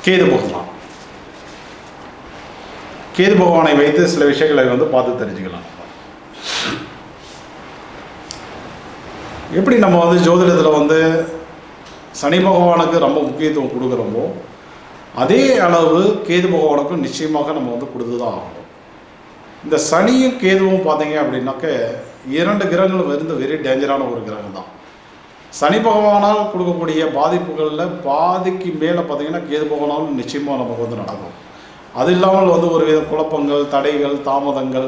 கேது பகவான் கேது பகவானை வைத்து சில விஷயங்களை வந்து பார்த்து தெரிஞ்சுக்கலாம் எப்படி நம்ம வந்து ஜோதிடத்தில் வந்து சனி பகவானுக்கு ரொம்ப முக்கியத்துவம் கொடுக்குறோமோ அதே அளவு கேது பகவானுக்கும் நிச்சயமாக நம்ம வந்து கொடுத்து தான் ஆகணும் இந்த சனியும் கேதுவும் பார்த்தீங்க அப்படின்னாக்க இரண்டு கிரகங்களும் வந்து வெரி டேஞ்சரான ஒரு கிரகம் தான் சனி பகவானால் கொடுக்கக்கூடிய பாதிப்புகளில் பாதிக்கு மேலே பார்த்தீங்கன்னா கேது பகவானாலும் நிச்சயமாக நமக்கு வந்து நடக்கும் அது இல்லாமல் வந்து ஒரு வித குழப்பங்கள் தடைகள் தாமதங்கள்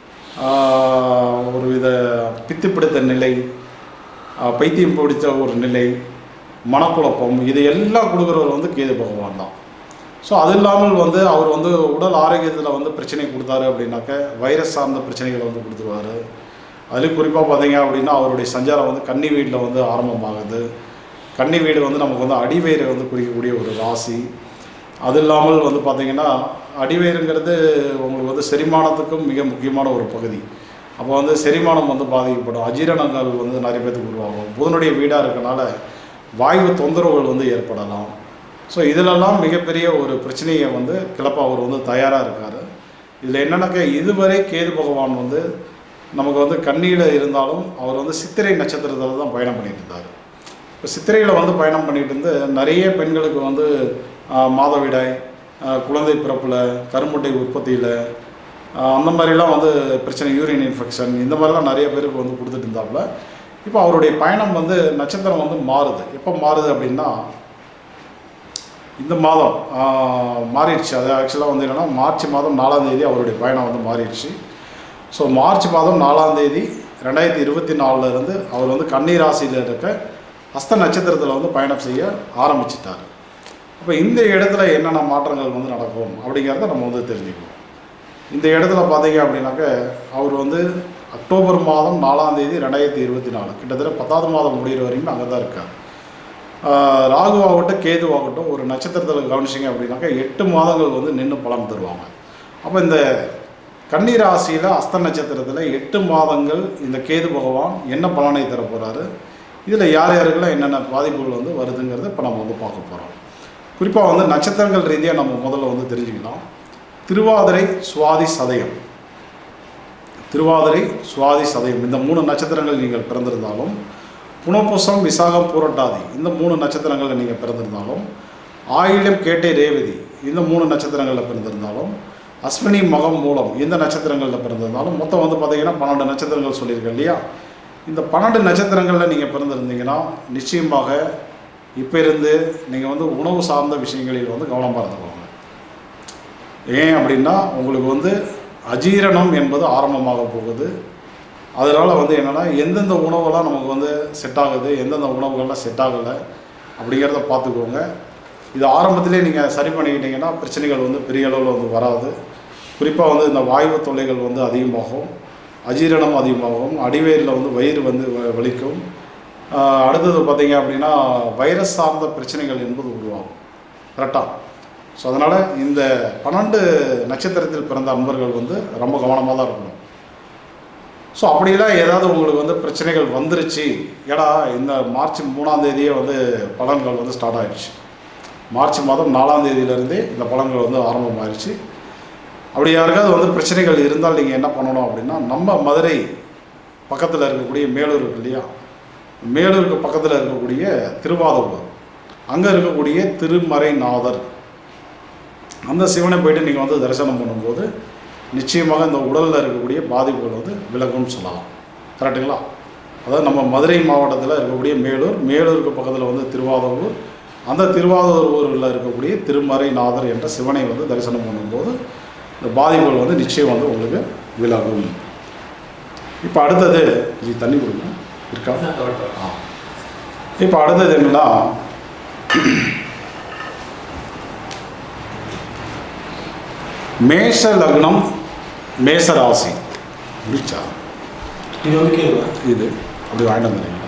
ஆஹ், ஒரு வித பித்து பிடித்த நிலை ஆஹ், பைத்தியம் பிடித்த ஒரு நிலை மனக்குழப்பம் இது எல்லாம் கொடுக்குறவர் வந்து கேது பகவான் தான் ஸோ அது இல்லாமல் வந்து அவர் வந்து உடல் ஆரோக்கியத்தில் வந்து பிரச்சனை கொடுத்தாரு அப்படின்னாக்க வைரஸ் சார்ந்த பிரச்சனைகளை வந்து கொடுத்துருவாரு அதுலேயும் குறிப்பாக பார்த்தீங்க அப்படின்னா அவருடைய சஞ்சாரம் வந்து கன்னி வீட்டில் வந்து ஆரம்பமாகுது கன்னி வீடு வந்து நமக்கு வந்து அடிவயிறை வந்து குறிக்கக்கூடிய ஒரு ராசி அது இல்லாமல் வந்து பார்த்திங்கன்னா அடிவயிறுங்கிறது உங்களுக்கு வந்து செரிமானத்துக்கும் மிக முக்கியமான ஒரு பகுதி அப்போ வந்து செரிமானம் வந்து பாதிக்கப்படும் அஜீரணங்கள் வந்து நிறைய பேத்துக்கு உருவாகும் புதனுடைய வீடாக இருக்கனால வாயு தொந்தரவுகள் வந்து ஏற்படலாம் ஸோ இதிலெல்லாம் மிகப்பெரிய ஒரு பிரச்சனையை வந்து கிளப்ப அவர் வந்து தயாராக இருக்கார் இதில் என்னன்னாக்க இதுவரை கேது பகவான் வந்து நமக்கு வந்து கண்ணியில் இருந்தாலும் அவர் வந்து சித்திரை நட்சத்திரத்தில் தான் பயணம் பண்ணிட்டு இருந்தார் இப்போ சித்திரையில் வந்து பயணம் பண்ணிட்டு இருந்து நிறைய பெண்களுக்கு வந்து ஆஹ், மாதவிடாய் ஆஹ், குழந்தை பிறப்பில் கருமுட்டை உற்பத்தியில் அந்த மாதிரிலாம் வந்து பிரச்சனை யூரின் இன்ஃபெக்ஷன் இந்த மாதிரிலாம் நிறைய பேருக்கு வந்து கொடுத்துட்டு இருந்தாப்புல இப்போ அவருடைய பயணம் வந்து நட்சத்திரம் வந்து மாறுது எப்போ மாறுது அப்படின்னா இந்த மாதம் ஆஹ், மாறிடுச்சு அது ஆக்சுவலாக வந்து என்னென்னா மார்ச் மாதம் நாலாம் தேதி அவருடைய பயணம் வந்து மாறிடுச்சு ஸோ மார்ச் மாதம் நாலாம் தேதி ரெண்டாயிரத்தி இருபத்தி நாலுல இருந்து அவர் வந்து கன்னி ராசியில் இருக்க ஹஸ்த நட்சத்திரத்தில் வந்து பயணம் செய்ய ஆரம்பிச்சிட்டார் அப்போ இந்த இடத்துல என்னென்ன மாற்றங்கள் வந்து நடக்கும் அப்படிங்கிறத நம்ம வந்து தெரிஞ்சுக்கணும் இந்த இடத்துல பார்த்தீங்க அப்படின்னாக்க அவர் வந்து அக்டோபர் மாதம் நாலாம் தேதி ரெண்டாயிரத்தி இருபத்தி நாலு கிட்டத்தட்ட பத்தாவது மாதம் முடிகிற வரைக்கும் அங்கே தான் இருக்கார் ஆஹ் ராகுவாகட்டும் கேதுவாகட்டும் ஒரு நட்சத்திரத்தில் கவனிச்சிங்க அப்படின்னாக்கா எட்டு மாதங்கள் வந்து நின்று பலன் தருவாங்க அப்போ இந்த கன்னி ராசியில் அஸ்த நட்சத்திரத்தில் எட்டு மாதங்கள் இந்த கேது பகவான் என்ன பலனை தர போகிறாரு இதில் யார் யாருக்கெல்லாம் என்னென்ன பாதிப்புகள் வந்து வருதுங்கிறத இப்போ நம்ம வந்து பார்க்க போகிறோம் குறிப்பாக வந்து நட்சத்திரங்கள் ரீதியாக நம்ம முதல்ல வந்து தெரிஞ்சுக்கலாம் திருவாதிரை சுவாதி சதயம் திருவாதிரை சுவாதி சதயம் இந்த மூணு நட்சத்திரங்கள் நீங்கள் பிறந்திருந்தாலும் புனபுசம் விசாகம் பூரட்டாதி இந்த மூணு நட்சத்திரங்களில் நீங்கள் பிறந்திருந்தாலும் ஆயிலம் கேட்டை ரேவதி இந்த மூணு நட்சத்திரங்களில் பிறந்திருந்தாலும் அஸ்வினி மகம் மூலம் இந்த நட்சத்திரங்களில் பிறந்திருந்தாலும் மொத்தம் வந்து பார்த்தீங்கன்னா பன்னெண்டு நட்சத்திரங்கள் சொல்லியிருக்கேன் இல்லையா இந்த பன்னெண்டு நட்சத்திரங்களில் நீங்கள் பிறந்திருந்தீங்கன்னா நிச்சயமாக இப்போ இருந்து நீங்கள் வந்து உணவு சார்ந்த விஷயங்களில் வந்து கவனமாக இருந்துக்கோங்க ஏன் அப்படின்னா உங்களுக்கு வந்து அஜீரணம் என்பது ஆரம்பமாக போகுது அதனால் வந்து என்னென்னா எந்தெந்த உணவெல்லாம் நமக்கு வந்து செட் ஆகுது எந்தெந்த உணவுகள்லாம் செட் ஆகலை அப்படிங்கிறத பார்த்துக்கோங்க இது ஆரம்பத்திலே நீங்கள் சரி பண்ணிக்கிட்டீங்கன்னா பிரச்சனைகள் வந்து பெரிய அளவில் வந்து வராது குறிப்பாக வந்து இந்த வாயு தொல்லைகள் வந்து அதிகமாகும் அஜீரணம் அதிகமாகும் அடிவயிறில் வந்து வயிறு வந்து வ- வலிக்கும் ஆஹ் அடுத்தது பார்த்தீங்க அப்படின்னா வைரஸ் சார்ந்த பிரச்சனைகள் என்பது உருவாகும் கரெக்டாக ஸோ அதனால் இந்த பன்னெண்டு நட்சத்திரத்தில் பிறந்த அன்பர்கள் வந்து ரொம்ப கவனமாக தான் இருக்கணும் ஸோ அப்படிலாம் ஏதாவது உங்களுக்கு வந்து பிரச்சனைகள் வந்துருச்சு ஏடா இந்த மார்ச் மூணாம் தேதியே வந்து பலன்கள் வந்து ஸ்டார்ட் ஆயிடுச்சு மார்ச் மாதம் நாலாம் தேதியிலேருந்தே இந்த பலன்கள் வந்து ஆரம்பமாயிருச்சு அப்படி யாருக்காவது வந்து பிரச்சனைகள் இருந்தால் நீங்கள் என்ன பண்ணணும் அப்படின்னா நம்ம மதுரை பக்கத்தில் இருக்கக்கூடிய மேலூர் இருக்கு இல்லையா மேலூருக்கு பக்கத்தில் இருக்கக்கூடிய திருவாதூர் அங்கே இருக்கக்கூடிய திருமறைநாதர் அந்த சிவனை போயிட்டு நீங்கள் வந்து தரிசனம் பண்ணும்போது நிச்சயமாக இந்த உடலில் இருக்கக்கூடிய பாதிப்புகள் வந்து விலகும்னு சொல்லலாம் கரெக்டுங்களா அதாவது நம்ம மதுரை மாவட்டத்தில் இருக்கக்கூடிய மேலூர் மேலூருக்கு பக்கத்தில் வந்து திருவாதூர் அந்த திருவாதூர் ஊரில் இருக்கக்கூடிய திருமறைநாதர் என்ற சிவனை வந்து தரிசனம் பண்ணும்போது இந்த பாதிப்புகள் வந்து நிச்சயம் வந்து உங்களுக்கு விலகும் இப்போ அடுத்தது இது தண்ணி கொடுங்க இருக்கா ஆ இப்போ அடுத்தது என்னன்னா மேஷ லக்னம் மேஷ ராசி முடிச்சா இது வந்து கேளுங்க இது அப்படி வாங்கிட்டு வந்துடுறீங்களா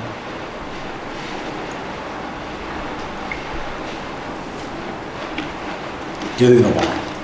எதுக்கு நம்ம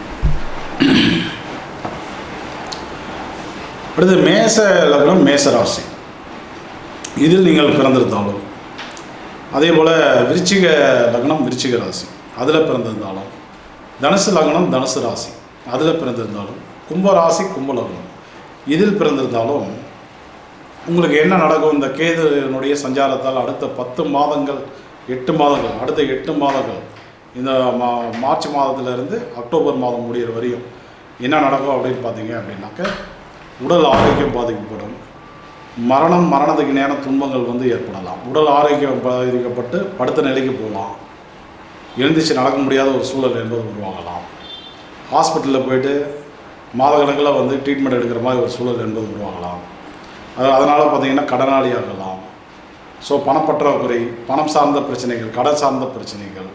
அடுத்து மேச லக்னம் மேச ராசி இதில் நீங்கள் பிறந்திருந்தாலும் அதே போல் விருச்சிக லக்னம் விருச்சிக ராசி அதில் பிறந்திருந்தாலும் தனுசு லக்னம் தனுசு ராசி அதில் பிறந்திருந்தாலும் கும்ப ராசி கும்ப லக்னம் இதில் பிறந்திருந்தாலும் உங்களுக்கு என்ன நடக்கும் இந்த கேதுனுடைய சஞ்சாரத்தால் அடுத்த பத்து மாதங்கள் எட்டு மாதங்கள் அடுத்த எட்டு மாதங்கள் இந்த மா மார்ச் மாதத்திலிருந்து அக்டோபர் மாதம் முடிகிற வரையும் என்ன நடக்கும் அப்படின்னு பார்த்தீங்க அப்படின்னாக்க உடல் ஆரோக்கியம் பாதிக்கப்படும் மரணம் மரணத்துக்கு நேர துன்பங்கள் வந்து ஏற்படலாம் உடல் ஆரோக்கியம் பாதிக்கப்பட்டு படுத்த நிலைக்கு போகலாம் எழுந்திரிச்சு நடக்க முடியாத ஒரு சூழல் என்பது உருவாகலாம் ஹாஸ்பிட்டலில் போயிட்டு மாதக்கணக்கில் வந்து ட்ரீட்மெண்ட் எடுக்கிற மாதிரி ஒரு சூழல் என்பது உருவாகலாம் அது அதனால் பார்த்தீங்கன்னா கடனாளி ஆகலாம் ஸோ பணப்பற்றாக்குறை பணம் சார்ந்த பிரச்சனைகள் கடன் சார்ந்த பிரச்சனைகள்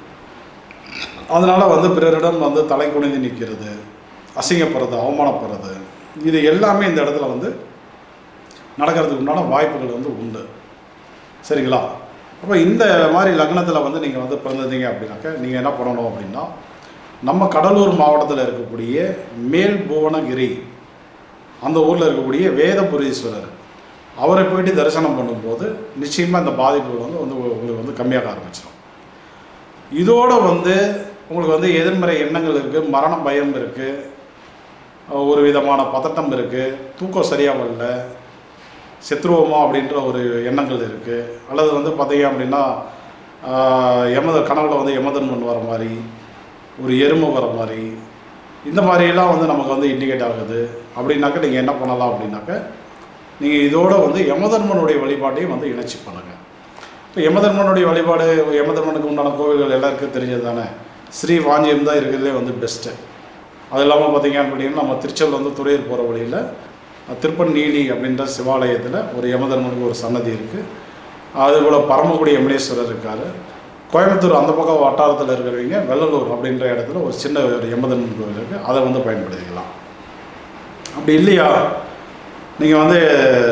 அதனால் வந்து பிறரிடம் வந்து தலை குனிந்து நிற்கிறது அசிங்கப்படுறது அவமானப்படுறது இது எல்லாமே இந்த இடத்துல வந்து நடக்கிறதுக்கு உண்டான வாய்ப்புகள் வந்து உண்டு சரிங்களா அப்போ இந்த மாதிரி லக்னத்தில் வந்து நீங்கள் வந்து பிறந்திருந்தீங்க அப்படின்னாக்க நீங்கள் என்ன பண்ணணும் அப்படின்னா நம்ம கடலூர் மாவட்டத்தில் இருக்கக்கூடிய மேல் புவனகிரி அந்த ஊரில் இருக்கக்கூடிய வேதபுரீஸ்வரர் அவரை போயிட்டு தரிசனம் பண்ணும்போது நிச்சயமாக இந்த பாதிப்புகள் வந்து வந்து உங்களுக்கு வந்து கம்மியாக ஆரம்பிச்சிடும் இதோட வந்து உங்களுக்கு வந்து எதிர்மறை எண்ணங்கள் இருக்குது மரண பயம் இருக்குது ஒரு விதமான பதட்டம் இருக்குது தூக்கம் சரியாக வரல செத்துருவோமா அப்படின்ற ஒரு எண்ணங்கள் இருக்குது அல்லது வந்து பார்த்தீங்க அப்படின்னா ஆஹ், யமத கனவுல வந்து யமதன்மன் வர மாதிரி ஒரு எருமை வர மாதிரி இந்த மாதிரியெல்லாம் வந்து நமக்கு வந்து இண்டிகேட் ஆகுது அப்படின்னாக்க நீங்கள் என்ன பண்ணலாம் அப்படின்னாக்க நீங்கள் இதோட வந்து யமதர்மனுடைய வழிபாட்டையும் வந்து இணைச்சி பண்ணுங்கள் இப்போ யமதர்மனுடைய வழிபாடு யமதர்மனுக்கு உண்டான கோவில்கள் எல்லாருக்கும் தெரிஞ்சது தானே ஸ்ரீ வாஞ்சியம் தான் இருக்கிறதுலே வந்து பெஸ்ட்டு அது இல்லாமல் பார்த்தீங்க அப்படின்னா நம்ம திருச்செல் வந்து துறையூர் போகிற வழியில் திருப்பநீலி அப்படின்ற சிவாலயத்தில் ஒரு யமதர்மனுக்கு ஒரு சன்னதி இருக்குது அதுபோல் பரமக்குடி யமனேஸ்வரர் இருக்கார் கோயம்புத்தூர் அந்த பக்கம் வட்டாரத்தில் இருக்கிறவங்க வெள்ளலூர் அப்படின்ற இடத்துல ஒரு சின்ன ஒரு யமதர்மன் கோவில் இருக்குது அதை வந்து பயன்படுத்திக்கலாம் அப்படி இல்லையா நீங்கள் வந்து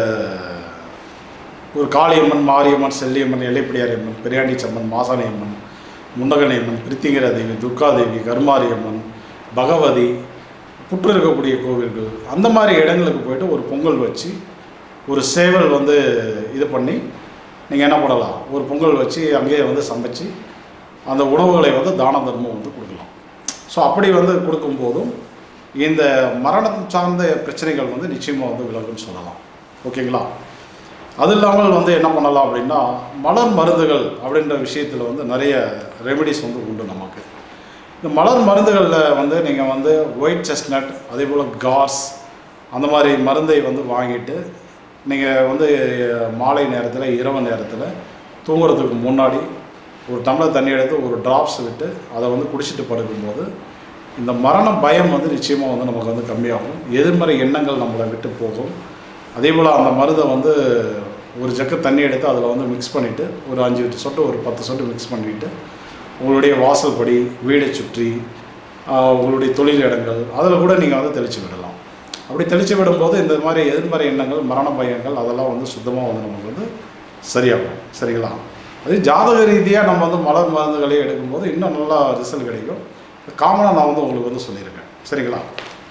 ஒரு காளியம்மன் மாரியம்மன் செல்லியம்மன் எல்லைப்பிடியாரியம்மன் பெரியாண்டிச்சம்மன் மாசாணியம்மன் முண்டகனியம்மன் பிரித்திங்கர தேவி துர்காதேவி கருமாரியம்மன் பகவதி புற்று இருக்கக்கூடிய கோவில்கள் அந்த மாதிரி இடங்களுக்கு போயிட்டு ஒரு பொங்கல் வச்சு ஒரு சேவல் வந்து இது பண்ணி நீங்கள் என்ன பண்ணலாம் ஒரு பொங்கல் வச்சு அங்கேயே வந்து சமைச்சு அந்த உணவுகளை வந்து தான தர்மம் வந்து கொடுக்கலாம் ஸோ அப்படி வந்து கொடுக்கும்போதும் இந்த மரணம் சார்ந்த பிரச்சனைகள் வந்து நிச்சயமாக வந்து விலகுன்னு சொல்லலாம் ஓகேங்களா அது இல்லாமல் வந்து என்ன பண்ணலாம் அப்படின்னா மலர் மருந்துகள் அப்படின்ற விஷயத்தில் வந்து நிறைய ரெமெடிஸ் வந்து உண்டு நமக்கு இந்த மலர் மருந்துகளில் வந்து நீங்கள் வந்து ஒயிட் செஸ்னட் அதே போல் கார்ஸ் அந்த மாதிரி மருந்தை வந்து வாங்கிட்டு நீங்கள் வந்து மாலை நேரத்தில் இரவு நேரத்தில் தூங்குறதுக்கு முன்னாடி ஒரு டம்ளர் தண்ணி எடுத்து ஒரு ட்ராப்ஸ் விட்டு அதை வந்து குடிச்சிட்டு படுக்கும்போது இந்த மரண பயம் வந்து நிச்சயமாக வந்து நமக்கு வந்து கம்மியாகும் எதிர்மறை எண்ணங்கள் நம்மளை விட்டு போகும் அதே போல் அந்த மருந்தை வந்து ஒரு ஜக்கு தண்ணி எடுத்து அதில் வந்து மிக்ஸ் பண்ணிவிட்டு ஒரு அஞ்சு சொட்டு ஒரு பத்து சொட்டு மிக்ஸ் பண்ணிவிட்டு உங்களுடைய வாசல்படி வீடை சுற்றி ஆஹ், உங்களுடைய தொழில் இடங்கள் அதில் கூட நீங்கள் வந்து தெளித்து விடலாம் அப்படி தெளித்து விடும்போது இந்த மாதிரி எதிர்மறை எண்ணங்கள் மரண பயங்கள் அதெல்லாம் வந்து சுத்தமாக வந்து நமக்கு வந்து சரியாகும் சரிங்களா அது ஜாதக ரீதியாக நம்ம வந்து மலர் மருந்துகளே எடுக்கும்போது இன்னும் நல்லா ரிசல்ட் கிடைக்கும் காமனாக நான் வந்து உங்களுக்கு வந்து சொல்லியிருக்கேன் சரிங்களா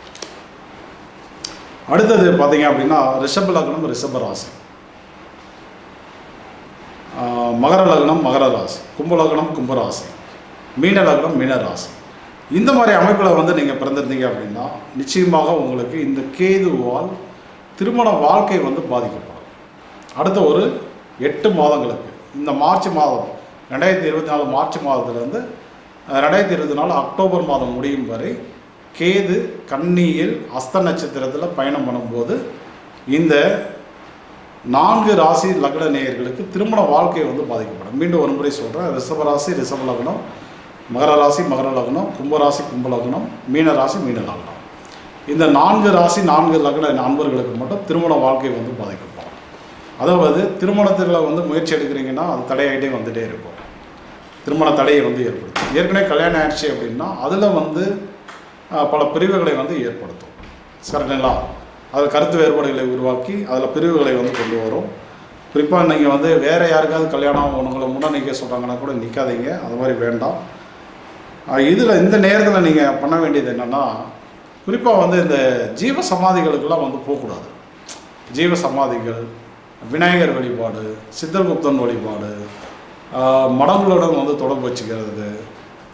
அடுத்தது பார்த்தீங்க அப்படின்னா ரிஷப லக்னம் ரிஷப ராசி ஆஹ் மகர லக்னம் மகர ராசி கும்ப லக்னம் கும்ப ராசி மீன லக்னம் மீன ராசி இந்த மாதிரி அமைப்பில் வந்து நீங்கள் பிறந்திருந்தீங்க அப்படின்னா நிச்சயமாக உங்களுக்கு இந்த கேதுவால் திருமண வாழ்க்கை வந்து பாதிக்கப்படும் அடுத்த ஒரு எட்டு மாதங்களுக்கு இந்த மார்ச் மாதம் ரெண்டாயிரத்தி இருபத்தி நாலு மார்ச் மாதத்துலேருந்து ரெண்டாயிரத்தி இருபத்தி நாலு அக்டோபர் மாதம் முடியும் வரை கேது கன்னியில் அஸ்த நட்சத்திரத்தில் பயணம் பண்ணும்போது இந்த நான்கு ராசி லக்ன நேயர்களுக்கு திருமண வாழ்க்கை வந்து பாதிக்கப்படும் மீண்டும் ஒரு முறை சொல்கிறேன் ரிஷப ராசி ரிஷப லக்னம் மகர ராசி மகர லக்னம் கும்ப ராசி கும்ப லக்னம் மீன ராசி மீன லக்னம் இந்த நான்கு ராசி நான்கு லக்ன நண்பர்களுக்கு மட்டும் திருமண வாழ்க்கை வந்து பாதிக்கப்படும் அதாவது திருமணத்தில் வந்து முயற்சி எடுக்கிறீங்கன்னா அது தடையாகிட்டே வந்துட்டே இருக்கும் திருமண தடையை வந்து ஏற்படுத்தும் ஏற்கனவே கல்யாணம் ஆயிடுச்சு அப்படின்னா அதில் வந்து அஹ், பல பிரிவுகளை வந்து ஏற்படுத்தும் கரெக்டுங்களா அது கருத்து வேறுபாடுகளை உருவாக்கி அதில் பிரிவுகளை வந்து கொண்டு வரும் குறிப்பாக நீங்கள் வந்து வேறு யாருக்காவது கல்யாணம் உங்களை முன்னே நிற்க சொல்கிறாங்கன்னா கூட நிற்காதீங்க அது மாதிரி வேண்டாம் இதில் இந்த நேரத்தில் நீங்கள் பண்ண வேண்டியது என்னென்னா குறிப்பாக வந்து இந்த ஜீவ சமாதிகளுக்கெல்லாம் வந்து போகக்கூடாது ஜீவ சமாதிகள் விநாயகர் வழிபாடு சித்தர்குப்தன் வழிபாடு ஆஹ் மடங்களுடன் வந்து தொடர்பு வச்சுக்கிறது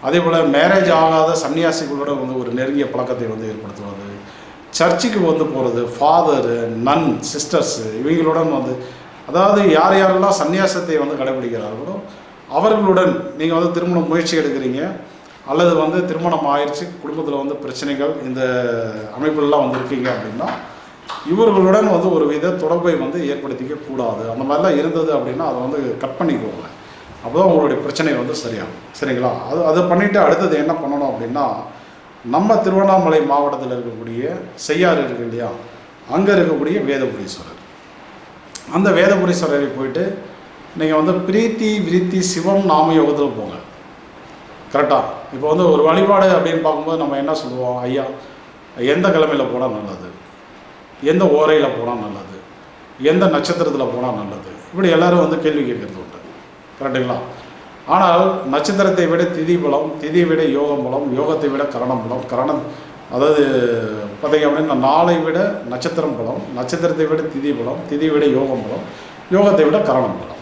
அதே போல் மேரேஜ் ஆகாத சன்னியாசிகளோட வந்து ஒரு நெருங்கிய பழக்கத்தை வந்து ஏற்படுத்துவது சர்ச்சுக்கு வந்து போகிறது ஃபாதரு நன் சிஸ்டர்ஸு இவங்களுடன் வந்து அதாவது யார் யாரெல்லாம் சந்நியாசத்தை வந்து கடைபிடிக்கிறார்களோ அவர்களுடன் நீங்கள் வந்து திருமண முயற்சி எடுக்கிறீங்க அல்லது வந்து திருமணம் ஆயிடுச்சு குடும்பத்தில் வந்து பிரச்சனைகள் இந்த அமைப்புலலாம் வந்து இருக்கீங்க அப்படின்னா இவர்களுடன் வந்து ஒரு வித தொடர்பை வந்து ஏற்படுத்திக்க கூடாது அந்த மாதிரிலாம் இருந்தது அப்படின்னா அதை வந்து கட் பண்ணிக்கோங்க அப்போ தான் உங்களுடைய பிரச்சனை வந்து சரியாகும் சரிங்களா அது அதை பண்ணிவிட்டு அடுத்தது என்ன பண்ணணும் அப்படின்னா நம்ம திருவண்ணாமலை மாவட்டத்தில் இருக்கக்கூடிய செய்யாறு இருக்கு இல்லையா அங்கே இருக்கக்கூடிய வேதபுரீஸ்வரர் அந்த வேதபுரீஸ்வரரை போயிட்டு நீங்கள் வந்து பிரீத்தி விருத்தி சிவம் நாம யோகத்தில் போங்க கரெக்டாக இப்போ வந்து ஒரு வழிபாடு அப்படின்னு பார்க்கும்போது நம்ம என்ன சொல்லுவோம் ஐயா எந்த கிழமையில் போனால் நல்லது எந்த ஓரையில் போனால் நல்லது எந்த நட்சத்திரத்தில் போனால் நல்லது இப்படி எல்லாரும் வந்து கேள்வி கேட்கறது உண்டு கரெக்டுங்களா ஆனால் நட்சத்திரத்தை விட திதி பலம் திதியை விட யோகம் பலம் யோகத்தை விட கரணம் பலம் கரணம் அதாவது பார்த்தீங்க அப்படின்னா நாளை விட நட்சத்திரம் பலம் நட்சத்திரத்தை விட திதி பலம் திதியை விட யோகம் பலம் யோகத்தை விட கரணம் பலம்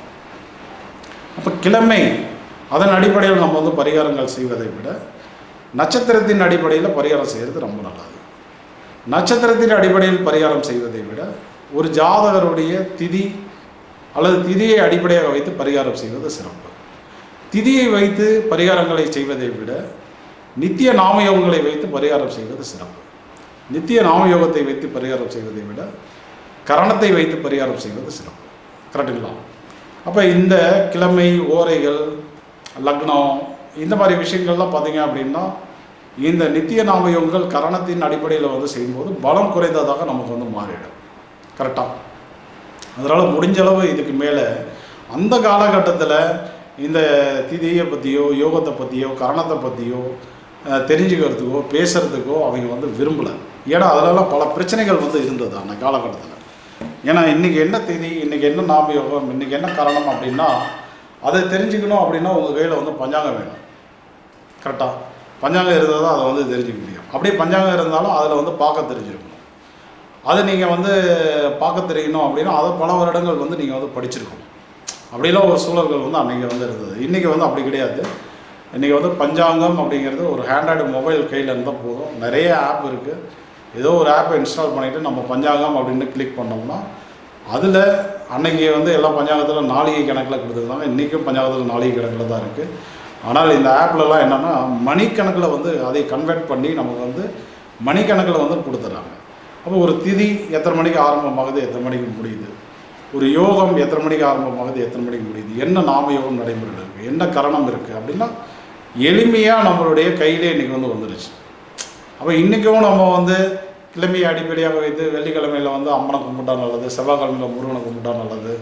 அப்போ கிழமை அதன் அடிப்படையில் நம்ம வந்து பரிகாரங்கள் செய்வதை விட நட்சத்திரத்தின் அடிப்படையில் பரிகாரம் செய்கிறது ரொம்ப நல்லது நட்சத்திரத்தின் அடிப்படையில் பரிகாரம் செய்வதை விட ஒரு ஜாதகருடைய திதி அல்லது திதியை அடிப்படையாக வைத்து பரிகாரம் செய்வது சிறப்பு திதியை வைத்து பரிகாரங்களை செய்வதை விட நித்திய நாமயோகங்களை வைத்து பரிகாரம் செய்வது சிறப்பு நித்திய நாமயோகத்தை வைத்து பரிகாரம் செய்வதை விட கரணத்தை வைத்து பரிகாரம் செய்வது சிறப்பு கரெக்டுங்களா அப்போ இந்த கிழமை ஓரைகள் லக்னம் இந்த மாதிரி விஷயங்கள்லாம் பார்த்தீங்க அப்படின்னா இந்த நித்திய நாமயோகங்கள் கரணத்தின் அடிப்படையில் வந்து செய்யும்போது பலம் குறைந்ததாக நமக்கு வந்து மாறிடும் கரெக்டாக அதனால் முடிஞ்ச அளவு இதுக்கு மேலே அந்த காலகட்டத்தில் இந்த திதியை பற்றியோ யோகத்தை பற்றியோ கரணத்தை பற்றியோ அஹ், தெரிஞ்சுக்கிறதுக்கோ பேசுகிறதுக்கோ அவங்க வந்து விரும்பலை ஏன்னா அதிலலாம் பல பிரச்சனைகள் வந்து இருந்தது அந்த காலகட்டத்தில் ஏன்னா இன்றைக்கி என்ன திதி இன்றைக்கி என்ன நாம யோகம் இன்றைக்கி என்ன காரணம் அப்படின்னா அதை தெரிஞ்சுக்கணும் அப்படின்னா உங்கள் கையில் வந்து பஞ்சாங்கம் வேணும் கரெக்டாக பஞ்சாங்கம் இருந்தால் தான் அதை வந்து தெரிஞ்சுக்க முடியும் அப்படியே பஞ்சாங்கம் இருந்தாலும் அதில் வந்து பார்க்க தெரிஞ்சிருக்கணும் அது நீங்கள் வந்து பார்க்க தெரியணும் அப்படின்னா அதை பல வருடங்கள் வந்து நீங்கள் வந்து படிச்சிருக்கணும் அப்படிலாம் ஒரு சூழல்கள் வந்து அன்றைக்கி வந்து இருந்தது இன்றைக்கி வந்து அப்படி கிடையாது இன்றைக்கி வந்து பஞ்சாங்கம் அப்படிங்கிறது ஒரு ஹேண்ட்ராய்டு மொபைல் கையில் இருந்தால் போதும் நிறைய ஆப் இருக்குது ஏதோ ஒரு ஆப்பை இன்ஸ்டால் பண்ணிவிட்டு நம்ம பஞ்சாங்கம் அப்படின்னு கிளிக் பண்ணோம்னா அதில் அன்னைக்கு வந்து எல்லா பஞ்சாங்கத்தில் நாளிகை கணக்கில் கொடுத்துருந்தாங்க இன்றைக்கும் பஞ்சாங்கத்தில் நாளிகை கணக்கில் தான் இருக்குது ஆனால் இந்த ஆப்லலாம் என்னென்னா மணிக்கணக்கில் வந்து அதை கன்வெர்ட் பண்ணி நமக்கு வந்து மணிக்கணக்கில் வந்து கொடுத்துட்றாங்க அப்போ ஒரு திதி எத்தனை மணிக்கு ஆரம்பமாகுது எத்தனை மணிக்கு முடியுது ஒரு யோகம் எத்தனை மணிக்கு ஆரம்பமாகுது எத்தனை மணிக்கு முடியுது என்ன நாம யோகம் நடைமுறையில் இருக்குது என்ன கரணம் இருக்குது அப்படின்னா எளிமையாக நம்மளுடைய கையிலே இன்றைக்கி வந்து வந்துருச்சு அப்போ இன்றைக்கும் நம்ம வந்து கிழமையை அடிப்படையாக வைத்து வெள்ளிக்கிழமையில் வந்து அம்மனை கும்பிட்டா நல்லது செவ்வாய்க்கிழமையில் முருகனை கும்பிட்டா நல்லது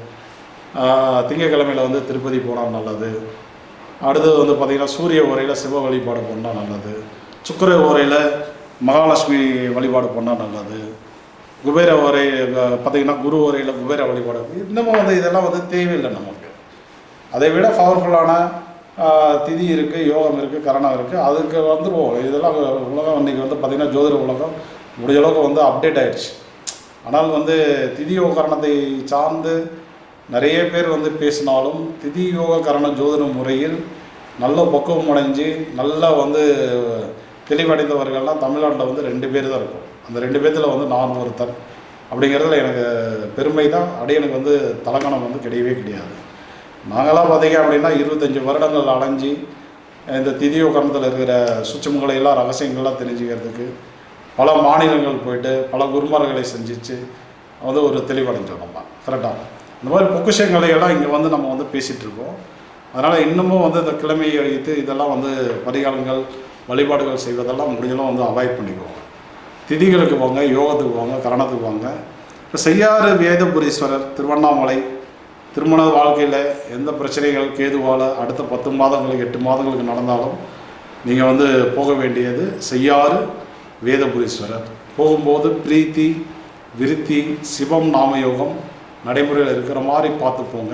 ஆஹ் திங்கட்கிழமையில் வந்து திருப்பதி போனால் நல்லது அடுத்தது வந்து பார்த்திங்கன்னா சூரிய உரையில் சிவ வழிபாடு பண்ணால் நல்லது சுக்கிர உரையில் மகாலட்சுமி வழிபாடு பண்ணால் நல்லது குபேர உரை பார்த்திங்கன்னா குரு உரையில் குபேர வழிபாடு இன்னமும் வந்து இதெல்லாம் வந்து தேவையில்லை நமக்கு அதை விட பவர்ஃபுல்லான திதி இருக்குது யோகம் இருக்குது கரணம் இருக்குது அதுக்கு வந்துருவோம் இதெல்லாம் உலகம் இன்றைக்கி வந்து பார்த்திங்கன்னா ஜோதிட உலகம் முடிஞ்ச அளவுக்கு வந்து அப்டேட் ஆயிடுச்சு ஆனால் வந்து திதி யோக கரணத்தை சார்ந்து நிறைய பேர் வந்து பேசினாலும் திதி யோக கரண ஜோதிட முறையில் நல்ல பக்குவம் அடைஞ்சு நல்லா வந்து தெளிவடைந்தவர்கள்லாம் தமிழ்நாட்டில் வந்து ரெண்டு பேர் தான் இருக்கும் அந்த ரெண்டு பேர்த்தில் வந்து நான் ஒருத்தர் அப்படிங்கிறதுல எனக்கு பெருமை தான் அடியனுக்கு வந்து தலக்கணம் வந்து கிடையவே கிடையாது நாங்களாம் பார்த்தீங்க அப்படின்னா இருபத்தஞ்சி வருடங்கள் அலைஞ்சி இந்த திதியோ கரணத்தில் இருக்கிற சுச்சமுகளை எல்லாம் ரகசியங்கள்லாம் தெரிஞ்சுக்கிறதுக்கு பல மாநிலங்கள் போயிட்டு பல குருமார்களை செஞ்சிச்சு வந்து ஒரு தெளிவடைஞ்சோம் நம்ம கரெக்டாக இந்த மாதிரி பொக்குஷங்களை எல்லாம் இங்கே வந்து நம்ம வந்து பேசிகிட்டு இருக்கோம் அதனால் இன்னமும் வந்து இந்த கிழமையை வைத்து இதெல்லாம் வந்து பரிகாரங்கள் வழிபாடுகள் செய்வதெல்லாம் முடிஞ்சளவு வந்து அவாய்ட் பண்ணிக்குவோங்க திதிகளுக்கு போங்க யோகத்துக்கு போங்க கரணத்துக்கு போங்க இப்போ செய்யாறு வேதபுரீஸ்வரர் திருவண்ணாமலை திருமண வாழ்க்கையில் எந்த பிரச்சனைகள் கேதுவால் அடுத்த பத்து மாதங்களுக்கு எட்டு மாதங்களுக்கு நடந்தாலும் நீங்கள் வந்து போக வேண்டியது செய்யாறு வேதபுரீஸ்வரர் போகும்போது பிரீத்தி விருத்தி சிவம் நாமயோகம் நடைமுறையில் இருக்கிற மாதிரி பார்த்து போங்க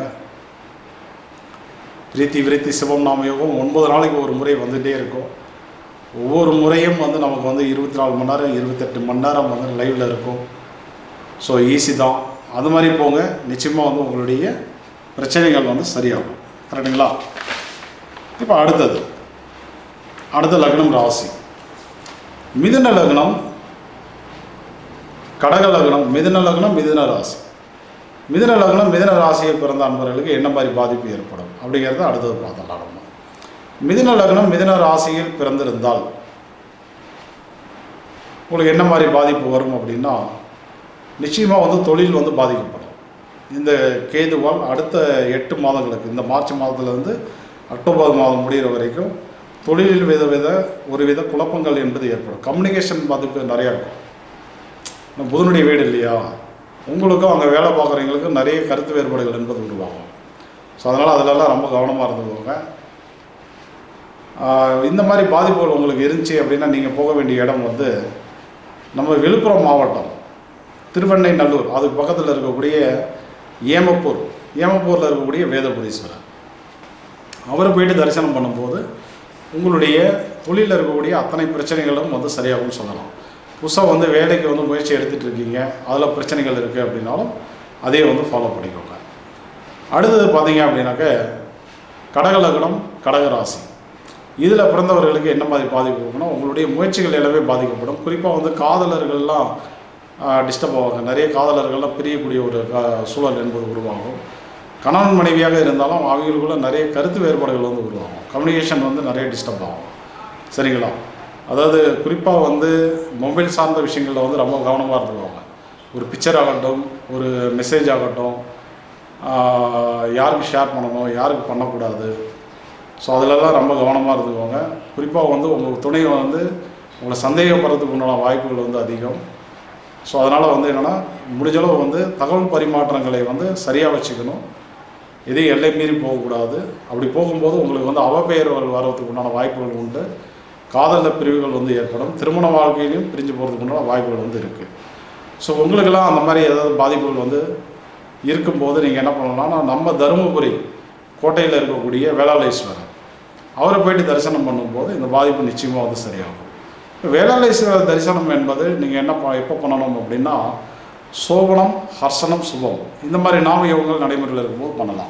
பிரீத்தி விருத்தி சிவம் நாமயோகம் ஒன்பது நாளைக்கு ஒரு முறை வந்துகிட்டே இருக்கும் ஒவ்வொரு முறையும் வந்து நமக்கு வந்து இருபத்தி நாலு மணி நேரம் இருபத்தெட்டு மணி நேரம் வந்து லைவில் இருக்கும் ஸோ ஈஸி தான் அது மாதிரி போங்க நிச்சயமாக வந்து உங்களுடைய பிரச்சனைகள் வந்து சரியாகும் கரெக்டுங்களா இப்போ அடுத்தது அடுத்த லக்னம் ராசி மிதுன லக்னம் கடக லக்னம் மிதுன லக்னம் மிதுன ராசி மிதுன லக்னம் மிதுன ராசியை பிறந்த அன்பர்களுக்கு என்ன மாதிரி பாதிப்பு ஏற்படும் அப்படிங்கிறத அடுத்தது பார்த்தலாம் நம்ம மிதுன லக்னம் மிதுன ராசியில் பிறந்திருந்தால் உங்களுக்கு என்ன மாதிரி பாதிப்பு வரும் அப்படின்னா நிச்சயமாக வந்து தொழில் வந்து பாதிக்கப்படும் இந்த கேதுவால் அடுத்த எட்டு மாதங்களுக்கு இந்த மார்ச் மாதத்துலேருந்து அக்டோபர் மாதம் முடிகிற வரைக்கும் தொழிலில் வித வித ஒரு வித குழப்பங்கள் என்பது ஏற்படும் கம்யூனிகேஷன் பாதிப்பு நிறையா இருக்கும் நம்ம புதனுடைய வீடு இல்லையா உங்களுக்கும் அங்கே வேலை பார்க்குறவங்களுக்கும் நிறைய கருத்து வேறுபாடுகள் என்பது உருவாகும் ஸோ அதனால் அதிலெல்லாம் ரொம்ப கவனமாக இருந்துக்கோங்க ஆஹ் இந்த மாதிரி பாதிப்புகள் உங்களுக்கு இருந்துச்சு அப்படின்னா நீங்கள் போக வேண்டிய இடம் வந்து நம்ம விழுப்புரம் மாவட்டம் திருவெண்ணைநல்லூர் அதுக்கு பக்கத்தில் இருக்கக்கூடிய ஏமப்பூர் ஏமப்பூரில் இருக்கக்கூடிய வேதபுரீஸ்வரர் அவரை போயிட்டு தரிசனம் பண்ணும்போது உங்களுடைய தொழிலில் இருக்கக்கூடிய அத்தனை பிரச்சனைகளும் வந்து சரியாகும்னு சொல்லலாம் புதுசாக வந்து வேலைக்கு வந்து முயற்சி எடுத்துகிட்டு இருக்கீங்க அதில் பிரச்சனைகள் இருக்குது அப்படின்னாலும் அதே வந்து ஃபாலோ பண்ணிக்கோங்க அடுத்தது பார்த்தீங்க அப்படின்னாக்க கடகலகணம் கடகராசி இதில் பிறந்தவர்களுக்கு என்ன மாதிரி பாதிப்பு இருக்குன்னா உங்களுடைய முயற்சிகள் எல்லாமே பாதிக்கப்படும் குறிப்பாக வந்து காதலர்கள்லாம் டிஸ்டர்ப் ஆவாங்க நிறைய காதலர்கள்லாம் பிரியக்கூடிய ஒரு க- சூழல் என்பது உருவாகும் கணவன் மனைவியாக இருந்தாலும் அவங்களுக்குள்ள நிறைய கருத்து வேறுபாடுகள் வந்து உருவாகும் கம்யூனிகேஷன் வந்து நிறைய டிஸ்டர்ப் ஆகும் சரிங்களா அதாவது குறிப்பாக வந்து மொபைல் சார்ந்த விஷயங்களில் வந்து ரொம்ப கவனமாக இருந்துக்குவாங்க ஒரு பிக்சர் ஆகட்டும் ஒரு மெசேஜ் ஆகட்டும் ஆஹ் யாருக்கு ஷேர் பண்ணணும் யாருக்கு பண்ணக்கூடாது ஸோ அதிலெல்லாம் ரொம்ப கவனமாக இருந்துக்கோங்க குறிப்பாக வந்து உங்கள் துணையை வந்து உங்களை சந்தேகப்படுறதுக்கு உண்டான வாய்ப்புகள் வந்து அதிகம் ஸோ அதனால் வந்து என்னென்னா முடிஞ்சளவு வந்து தகவல் பரிமாற்றங்களை வந்து சரியாக வச்சுக்கணும் எதையும் எல்லை மீறி போகக்கூடாது அப்படி போகும்போது உங்களுக்கு வந்து அவப்பெயர்கள் வர்றதுக்கு உண்டான வாய்ப்புகள் உண்டு காதலில் பிரிவுகள் வந்து ஏற்படும் திருமண வாழ்க்கையிலையும் பிரிஞ்சு போகிறதுக்கு உண்டான வாய்ப்புகள் வந்து இருக்குது ஸோ உங்களுக்கெல்லாம் அந்த மாதிரி ஏதாவது பாதிப்புகள் வந்து இருக்கும்போது நீங்கள் என்ன பண்ணலாம்னா நம்ம தருமபுரி கோட்டையில் இருக்கக்கூடிய வேளாளேஸ்வரர் அவரை போயிட்டு தரிசனம் பண்ணும்போது இந்த பாதிப்பு நிச்சயமாக வந்து சரியாகும் இப்ப வேளாளேஸ்வரர் தரிசனம் என்பது நீங்கள் என்ன ப- எப்போ பண்ணணும் அப்படின்னா சோபனம் ஹர்சனம் சுபம் இந்த மாதிரி நாம யோகங்கள் நடைமுறையில் இருக்கும்போது பண்ணலாம்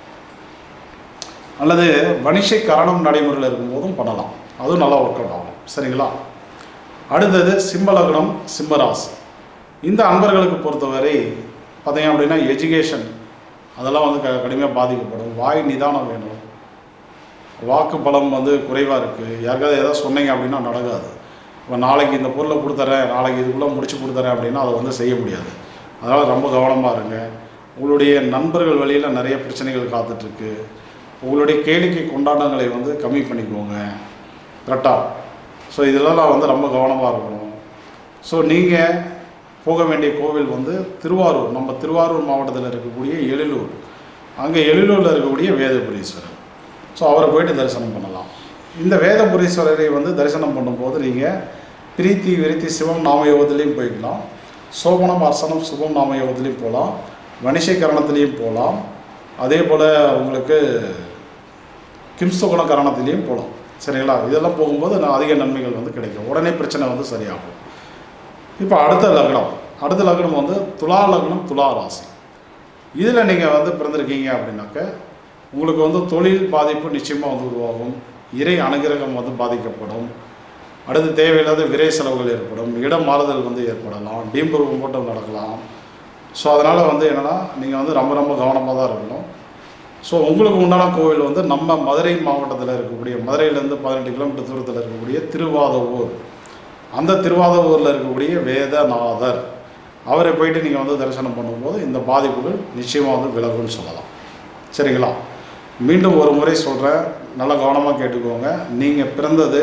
அல்லது வணிஷை கரணம் நடைமுறையில் இருக்கும்போதும் பண்ணலாம் அதுவும் நல்லா ஒர்க் அவுட் ஆகும் சரிங்களா அடுத்தது சிம்ம லக்னம் சிம்மராசி இந்த அன்பர்களுக்கு பொறுத்தவரை பார்த்தீங்க அப்படின்னா எஜுகேஷன் அதெல்லாம் வந்து க கடுமையாக பாதிக்கப்படும் வாய் நிதானம் வேணும் வாக்கு பலம் வந்து குறைவாக இருக்குது யாருக்காவது ஏதாவது சொன்னீங்க அப்படின்னா நடக்காது இப்போ நாளைக்கு இந்த பொருளை கொடுத்துறேன் நாளைக்கு இதுக்குள்ளே முடிச்சு கொடுத்துறேன் அப்படின்னா அதை வந்து செய்ய முடியாது அதனால் ரொம்ப கவனமாக இருங்க உங்களுடைய நண்பர்கள் வழியில் நிறைய பிரச்சனைகள் காத்துட்ருக்கு உங்களுடைய கேளிக்கை கொண்டாட்டங்களை வந்து கம்மி பண்ணிக்கோங்க கரெக்டாக ஸோ இதெல்லாம் வந்து ரொம்ப கவனமாக இருக்கணும் ஸோ நீங்கள் போக வேண்டிய கோவில் வந்து திருவாரூர் நம்ம திருவாரூர் மாவட்டத்தில் இருக்கக்கூடிய எழிலூர் அங்கே எழிலூரில் இருக்கக்கூடிய வேதபுரீஸ்வரர் ஸோ அவரை போயிட்டு தரிசனம் பண்ணலாம் இந்த வேதபுரீஸ்வரரை வந்து தரிசனம் பண்ணும்போது நீங்கள் பிரீத்தி விருத்தி சிவம் நாமயோகத்துலேயும் போய்க்கலாம் சோபனம் அர்சனம் சுபம் நாமயோகத்துலேயும் போகலாம் வணிஷைக்கரணத்துலேயும் போகலாம் அதே போல் உங்களுக்கு கிம்சுகுண கரணத்திலையும் போகலாம் சரிங்களா இதெல்லாம் போகும்போது நான் அதிக நன்மைகள் வந்து கிடைக்கும் உடனே பிரச்சனை வந்து சரியாகும் இப்போ அடுத்த லக்னம் அடுத்த லக்னம் வந்து துலா லக்னம் துலா ராசி இதில் நீங்கள் வந்து பிறந்திருக்கீங்க அப்படின்னாக்க உங்களுக்கு வந்து தொழில் பாதிப்பு நிச்சயமாக வந்து உருவாகும் இறை அனுகிரகம் வந்து பாதிக்கப்படும் அடுத்து தேவையில்லாத விரை செலவுகள் ஏற்படும் இடம் மாறுதல் வந்து ஏற்படலாம் டீம்புருவம் போட்டம் நடக்கலாம் ஸோ அதனால் வந்து என்னென்னா நீங்கள் வந்து ரொம்ப ரொம்ப கவனமாக தான் இருக்கணும் ஸோ உங்களுக்கு உண்டான கோவில் வந்து நம்ம மதுரை மாவட்டத்தில் இருக்கக்கூடிய மதுரையிலேருந்து பதினெட்டு கிலோமீட்டர் தூரத்தில் இருக்கக்கூடிய திருவாதவூர் அந்த திருவாதவூரில் இருக்கக்கூடிய வேதநாதர் அவரை போயிட்டு நீங்கள் வந்து தரிசனம் பண்ணும்போது இந்த பாதிப்புகள் நிச்சயமாக வந்து விலகும்னு சொல்லலாம் சரிங்களா மீண்டும் ஒரு முறை சொல்கிறேன் நல்லா கவனமாக கேட்டுக்கோங்க நீங்கள் பிறந்தது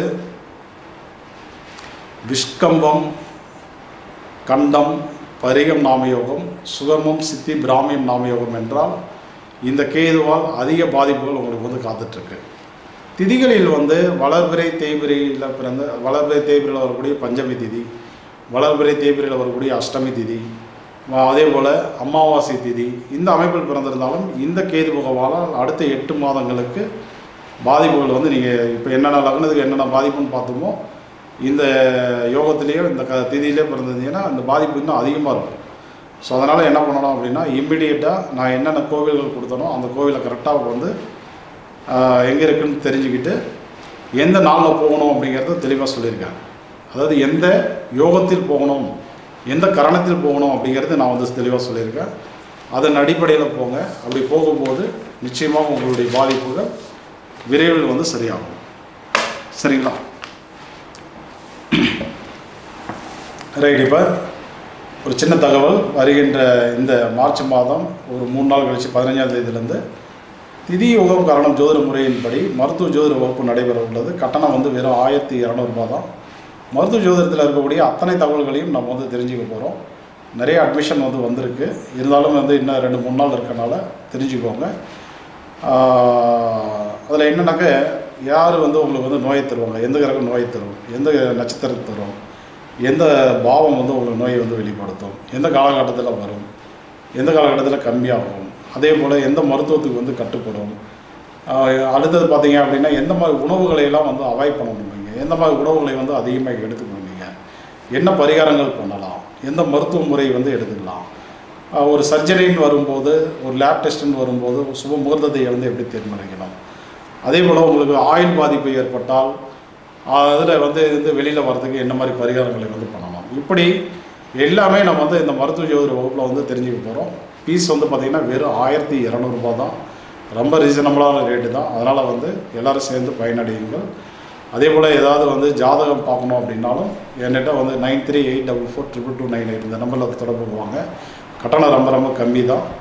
விஷ்கம்பம் கண்டம் பரிகம் நாமயோகம் சுகர்மம் சித்தி பிராமியம் நாமயோகம் என்றால் இந்த கேதுவால் அதிக பாதிப்புகள் உங்களுக்கு வந்து காத்துட்ருக்கு திதிகளில் வந்து வளர்பிறை தேய்பிரையில் பிறந்த வளர்பிறை தேய்பிரையில் வரக்கூடிய பஞ்சமி திதி வளர்பிறை தேய்பிரையில் வரக்கூடிய அஷ்டமி திதி வ- அதே போல் அமாவாசை திதி இந்த அமைப்பில் பிறந்திருந்தாலும் இந்த கேது பகவானால் அடுத்த எட்டு மாதங்களுக்கு பாதிப்புகள் வந்து நீங்கள் இப்போ என்னென்ன லக்னத்துக்கு என்னென்ன பாதிப்புன்னு பார்த்தோமோ இந்த யோகத்திலேயோ இந்த க திதியிலே பிறந்திருந்தீங்கன்னா அந்த பாதிப்பு இன்னும் அதிகமாக இருக்கும் ஸோ அதனால் என்ன பண்ணணும் அப்படின்னா இம்மிடியேட்டாக நான் என்னென்ன கோவில்கள் கொடுத்தனோ அந்த கோவிலை கரெக்டாக வந்து எங்கே இருக்குன்னு தெரிஞ்சுக்கிட்டு எந்த நாளில் போகணும் அப்படிங்கிறத தெளிவாக சொல்லியிருக்காங்க அதாவது எந்த யோகத்தில் போகணும் எந்த கரணத்தில் போகணும் அப்படிங்கிறது நான் வந்து தெளிவாக சொல்லியிருக்கேன் அதன் அடிப்படையில் போங்க அப்படி போகும்போது நிச்சயமாக உங்களுடைய பாதிப்புகள் விரைவில் வந்து சரியாகும் சரிங்களா ரைட் இப்போ ஒரு சின்ன தகவல் வருகின்ற இந்த மார்ச் மாதம் ஒரு மூணு நாள் கழிச்சு பதினஞ்சாம் தேதியிலேருந்து திதி யுகம் காரணம் ஜோதிட முறையின்படி மருத்துவ ஜோதிட வகுப்பு நடைபெற உள்ளது கட்டணம் வந்து வெறும் ஆயிரத்தி இரநூறுபா தான் மருத்துவ ஜோதிடத்தில் இருக்கக்கூடிய அத்தனை தகவல்களையும் நம்ம வந்து தெரிஞ்சுக்க போகிறோம் நிறைய அட்மிஷன் வந்து வந்திருக்கு இருந்தாலும் வந்து இன்னும் ரெண்டு மூணு நாள் இருக்கனால தெரிஞ்சுக்கோங்க அதில் என்னன்னாக்க யார் வந்து உங்களுக்கு வந்து நோயை தருவாங்க எந்த கிரகம் நோயை தரும் எந்த நட்சத்திரம் தரும் எந்த பாவம் வந்து உங்களுக்கு நோயை வந்து வெளிப்படுத்தும் எந்த காலகட்டத்தில் வரும் எந்த காலகட்டத்தில் கம்மியாகும் அதே போல் எந்த மருத்துவத்துக்கு வந்து கட்டுப்படும் ஆஹ் அடுத்தது பார்த்தீங்க அப்படின்னா எந்த மாதிரி உணவுகளை எல்லாம் வந்து அவாய்ட் பண்ணணும் நீங்கள் எந்த மாதிரி உணவுகளை வந்து அதிகமாக எடுத்துக்கணும் நீங்கள் என்ன பரிகாரங்கள் பண்ணலாம் எந்த மருத்துவ முறை வந்து எடுத்துக்கலாம் ஆஹ் ஒரு சர்ஜரின்னு வரும்போது ஒரு லேப் டெஸ்ட்டுன்னு வரும்போது ஒரு சுப முகூர்த்தத்தை வந்து எப்படி தீர்மானிக்கணும் அதே போல் உங்களுக்கு ஆயுள் பாதிப்பு ஏற்பட்டால் அதில் வந்து இது வெளியில் வர்றதுக்கு என்ன மாதிரி பரிகாரங்களை வந்து பண்ணலாம் இப்படி எல்லாமே நம்ம வந்து இந்த மருத்துவ ஜோதிட வகுப்பில் வந்து தெரிஞ்சுக்க போகிறோம் ஃபீஸ் வந்து பார்த்திங்கன்னா வெறும் ஆயிரத்தி இரநூறுபா தான் ரொம்ப ரீசனபிளான ரேட்டு தான் அதனால் வந்து எல்லோரும் சேர்ந்து பயனடையுங்கள் அதே போல் ஏதாவது வந்து ஜாதகம் பார்க்கணும் அப்படின்னாலும் என்கிட்ட வந்து nine three eight double four triple two nine eight இந்த நம்பரில் தொடர்பு கொள்வாங்க கட்டணம் ரொம்ப ரொம்ப கம்மி தான்